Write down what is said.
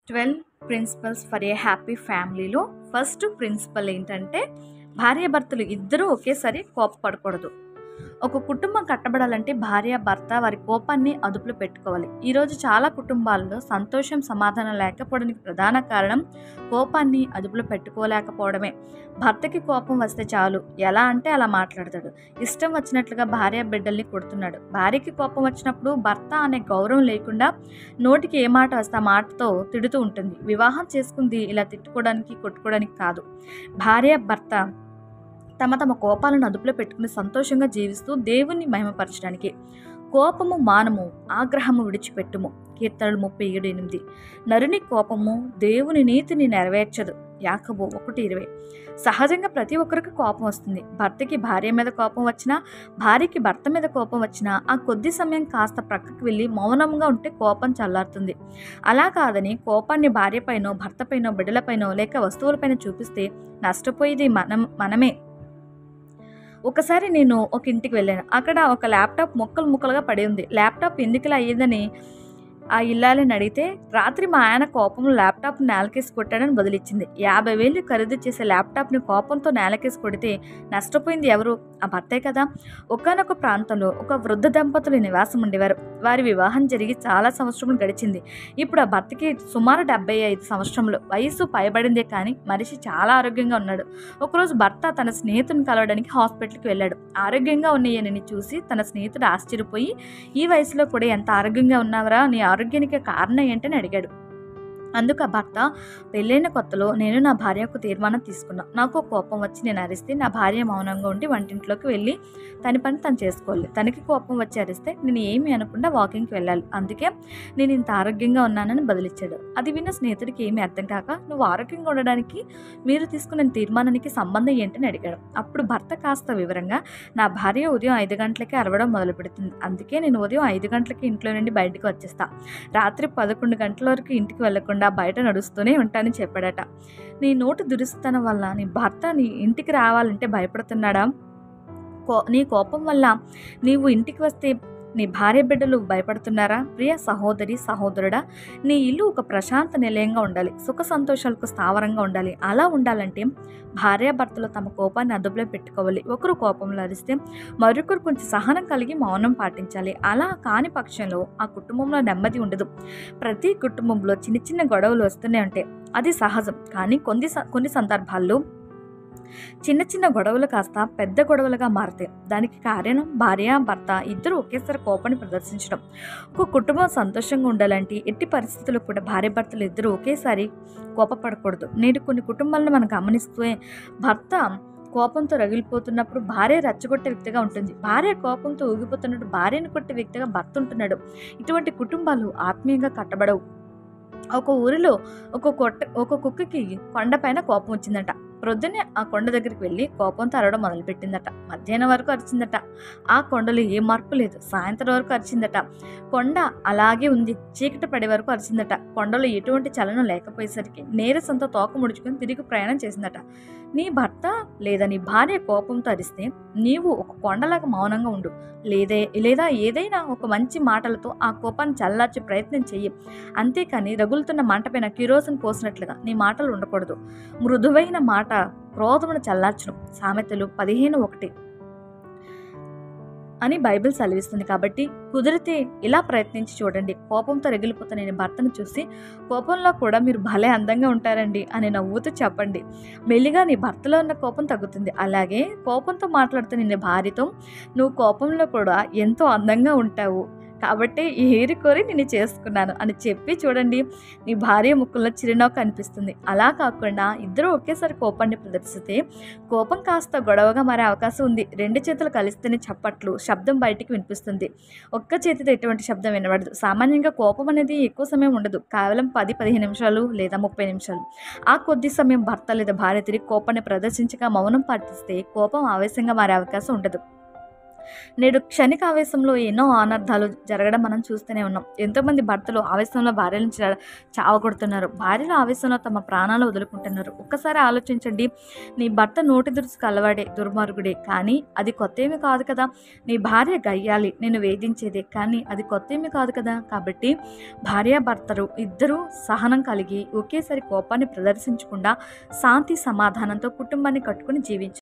twelve principles for a happy ఫ్యామిలీలో first principle ఏంటంటే భార్యాభర్తలు ఇద్దరూ ఒకేసారి కోపపడకూడదు ఒక కుటుంబం కట్టబడాలంటే భార్య భర్త వారి కోపాన్ని అదుపులో పెట్టుకోవాలి ఈరోజు చాలా కుటుంబాల్లో సంతోషం సమాధానం లేకపోవడానికి ప్రధాన కారణం కోపాన్ని అదుపులో పెట్టుకోలేకపోవడమే భర్తకి కోపం వస్తే చాలు ఎలా అంటే అలా మాట్లాడతాడు ఇష్టం వచ్చినట్లుగా భార్య బిడ్డల్ని కొడుతున్నాడు భార్యకి కోపం వచ్చినప్పుడు భర్త అనే గౌరవం లేకుండా నోటికి ఏ మాట వస్తే ఆ మాటతో తిడుతూ ఉంటుంది వివాహం చేసుకుంది ఇలా తిట్టుకోవడానికి కొట్టుకోవడానికి కాదు భార్య భర్త తమ తమ కోపాలను అదుపులో పెట్టుకుని సంతోషంగా జీవిస్తూ దేవుణ్ణి మహిమపరచడానికి కోపము మానము ఆగ్రహము విడిచిపెట్టుము కీర్తనలు ముప్పై ఏడు ఎనిమిది నరుని కోపము దేవుని నీతిని నెరవేర్చదు యాకబు ఒకటి ఇరవై సహజంగా ప్రతి ఒక్కరికి కోపం వస్తుంది భర్తకి భార్య మీద కోపం వచ్చినా భార్యకి భర్త మీద కోపం వచ్చినా ఆ కొద్ది సమయం కాస్త ప్రక్కకి వెళ్ళి మౌనంగా ఉంటే కోపం చల్లారుతుంది అలా కాదని కోపాన్ని భార్యపైనో భర్తపైనో బిడ్డలపైనో లేక వస్తువులపైన చూపిస్తే నష్టపోయేది మనం మనమే ఒకసారి నేను ఒక ఇంటికి వెళ్ళాను అక్కడ ఒక ల్యాప్టాప్ ముక్కలు ముక్కలుగా పడి ఉంది ల్యాప్టాప్ ఎందుకులా అయ్యిందని ఆ ఇల్లాలని అడిగితే రాత్రి మా ఆయన కోపం ల్యాప్టాప్ నేలకేసి కొట్టాడని బదిలిచ్చింది యాభై వేలు ఖరీదు చేసే ల్యాప్టాప్ని కోపంతో నేలకేసి కొడితే నష్టపోయింది ఎవరు ఆ భర్తే కదా ఒకనొక ప్రాంతంలో ఒక వృద్ధ దంపతులు నివాసం ఉండేవారు వారి వివాహం జరిగి చాలా సంవత్సరములు గడిచింది ఇప్పుడు ఆ భర్తకి సుమారు డెబ్బై ఐదు సంవత్సరములు వయసు పైబడిందే కానీ మనిషి చాలా ఆరోగ్యంగా ఉన్నాడు ఒకరోజు భర్త తన స్నేహితుని కలవడానికి హాస్పిటల్కి వెళ్ళాడు ఆరోగ్యంగా ఉన్న ఈయనని చూసి తన స్నేహితుడు ఆశ్చర్యపోయి ఈ వయసులో కూడా ఎంత ఆరోగ్యంగా ఉన్నావరా నీ ఆరోగ్యానికి కారణం ఏంటని అడిగాడు అందుకు ఆ భర్త పెళ్ళైన కొత్తలో నేను నా భార్యకు తీర్మానం తీసుకున్నా నాకు కోపం వచ్చి నేను అరిస్తే నా భార్య మౌనంగా ఉండి వంటింట్లోకి వెళ్ళి తన పని తను చేసుకోవాలి తనకి కోపం వచ్చి అరిస్తే నేను ఏమీ అనకుండా వాకింగ్కి వెళ్ళాలి అందుకే నేను ఇంత ఆరోగ్యంగా ఉన్నానని బదిలిచ్చాడు అది విన్న స్నేహితుడికి ఏమీ అర్థం కాక నువ్వు ఆరోగ్యంగా ఉండడానికి మీరు తీసుకున్న తీర్మానానికి సంబంధం ఏంటని అడిగాడు అప్పుడు భర్త కాస్త వివరంగా నా భార్య ఉదయం ఐదు గంటలకే అరవడం మొదలు పెడుతుంది అందుకే నేను ఉదయం ఐదు గంటలకి ఇంట్లో నుండి బయటకు వచ్చేస్తా రాత్రి పదకొండు గంటల వరకు ఇంటికి వెళ్లకుండా బయట నడుస్తూనే ఉంటానని చెప్పాడట నీ నోటు దురుస్తనం వల్ల నీ భర్త నీ ఇంటికి రావాలంటే భయపడుతున్నాడా కో నీ కోపం వల్ల నీవు ఇంటికి వస్తే నీ భార్య బిడ్డలు భయపడుతున్నారా ప్రియ సహోదరి సహోదరుడా నీ ఇల్లు ఒక ప్రశాంత నిలయంగా ఉండాలి సుఖ సంతోషాలకు స్థావరంగా ఉండాలి అలా ఉండాలంటే భార్యాభర్తలు తమ కోపాన్ని అదుపులో పెట్టుకోవాలి ఒకరు కోపంలో అరిస్తే మరొకరు కొంచెం సహనం కలిగి మౌనం పాటించాలి అలా కాని పక్షంలో ఆ కుటుంబంలో నెమ్మది ఉండదు ప్రతి కుటుంబంలో చిన్న చిన్న గొడవలు వస్తూనే ఉంటాయి అది సహజం కానీ కొన్ని స- కొన్ని సందర్భాల్లో చిన్న చిన్న గొడవలు కాస్త పెద్ద గొడవలుగా మారుతాయి దానికి కారణం భార్య భర్త ఇద్దరు ఒకేసారి కోపాన్ని ప్రదర్శించడం ఒక కుటుంబం సంతోషంగా ఉండాలంటే ఎట్టి పరిస్థితుల్లో కూడా భార్య భర్తలు ఇద్దరు ఒకేసారి కోపపడకూడదు నేడు కొన్ని కుటుంబాలను మనం గమనిస్తే భర్త కోపంతో రగిలిపోతున్నప్పుడు భార్య రెచ్చగొట్టే వ్యక్తిగా ఉంటుంది భార్య కోపంతో ఊగిపోతున్నట్టు భార్యను కొట్టే వ్యక్తిగా భర్త ఉంటున్నాడు ఇటువంటి కుటుంబాలు ఆత్మీయంగా కట్టబడవు ఒక ఊరిలో ఒక కొట్ట ఒక కుక్కకి కొండపైన కోపం వచ్చిందట ప్రొద్దునే ఆ కొండ దగ్గరికి వెళ్ళి కోపంతో అరవడం మొదలుపెట్టిందట మధ్యాహ్నం వరకు అరిచిందట ఆ కొండలో ఏ మార్పు లేదు సాయంత్రం వరకు అరిచిందట కొండ అలాగే ఉంది చీకటి పడే వరకు అరిచిందట కొండలో ఎటువంటి చలనం లేకపోయేసరికి నీరసంతో తోక ముడుచుకొని తిరిగి ప్రయాణం చేసిందట నీ భర్త లేదా నీ భార్య కోపంతో అరిస్తే నీవు ఒక కొండలాగా మౌనంగా ఉండు లేదే లేదా ఏదైనా ఒక మంచి మాటలతో ఆ కోపాన్ని చల్లార్చే ప్రయత్నం చెయ్యి అంతేకాని రగులుతున్న మంటపైన కిరోసిన్ పోసినట్లుగా నీ మాటలు ఉండకూడదు మృదువైన మాట క్రోధమును చల్లార్చును సామెతలు పదిహేను ఒకటి అని బైబిల్ సెలవిస్తుంది కాబట్టి కుదిరితే ఇలా ప్రయత్నించి చూడండి కోపంతో రగిలిపోతున్న నేను భర్తను చూసి కోపంలో కూడా మీరు భలే అందంగా ఉంటారండి అని నవ్వుతూ చెప్పండి మెల్లిగా నీ భర్తలో ఉన్న కోపం తగ్గుతుంది అలాగే కోపంతో మాట్లాడుతున్న నీ భార్యతో నువ్వు కోపంలో కూడా ఎంతో అందంగా ఉంటావు కాబట్టి ఏరి కోరి నేను చేసుకున్నాను అని చెప్పి చూడండి నీ భార్య ముక్కుల్లో చిరునవ్వు కనిపిస్తుంది అలా కాకుండా ఇద్దరు ఒకేసారి కోపాన్ని ప్రదర్శిస్తే కోపం కాస్త గొడవగా మారే అవకాశం ఉంది రెండు చేతులు కలిస్తేనే చప్పట్లు శబ్దం బయటికి వినిపిస్తుంది ఒక్క చేతితో ఎటువంటి శబ్దం వినబడదు సామాన్యంగా కోపం అనేది ఎక్కువ సమయం ఉండదు కేవలం పది పదిహేను నిమిషాలు లేదా ముప్పై నిమిషాలు ఆ కొద్ది సమయం భర్త లేదా భార్య తిరిగి కోపాన్ని ప్రదర్శించక మౌనం పాటిస్తే కోపం ఆవేశంగా మారే అవకాశం ఉండదు నేడు క్షణిక ఆవేశంలో ఎన్నో అనర్థాలు జరగడం మనం చూస్తూనే ఉన్నాం ఎంతోమంది భర్తలు ఆవేశంలో భార్యలను చ- చావగొడుతున్నారు భార్యలు ఆవేశంలో తమ ప్రాణాలు వదులుకుంటున్నారు ఒక్కసారి ఆలోచించండి నీ భర్త నోటి దురుసుకు అలవాడే దుర్మార్గుడే కానీ అది కొత్త ఏమీ కాదు కదా నీ భార్య గయ్యాలి నేను వేధించేదే కానీ అది కొత్త ఏమీ కాదు కదా కాబట్టి భార్యాభర్తలు ఇద్దరూ సహనం కలిగి ఒకేసారి కోపాన్ని ప్రదర్శించకుండా శాంతి సమాధానంతో కుటుంబాన్ని కట్టుకుని జీవించాలి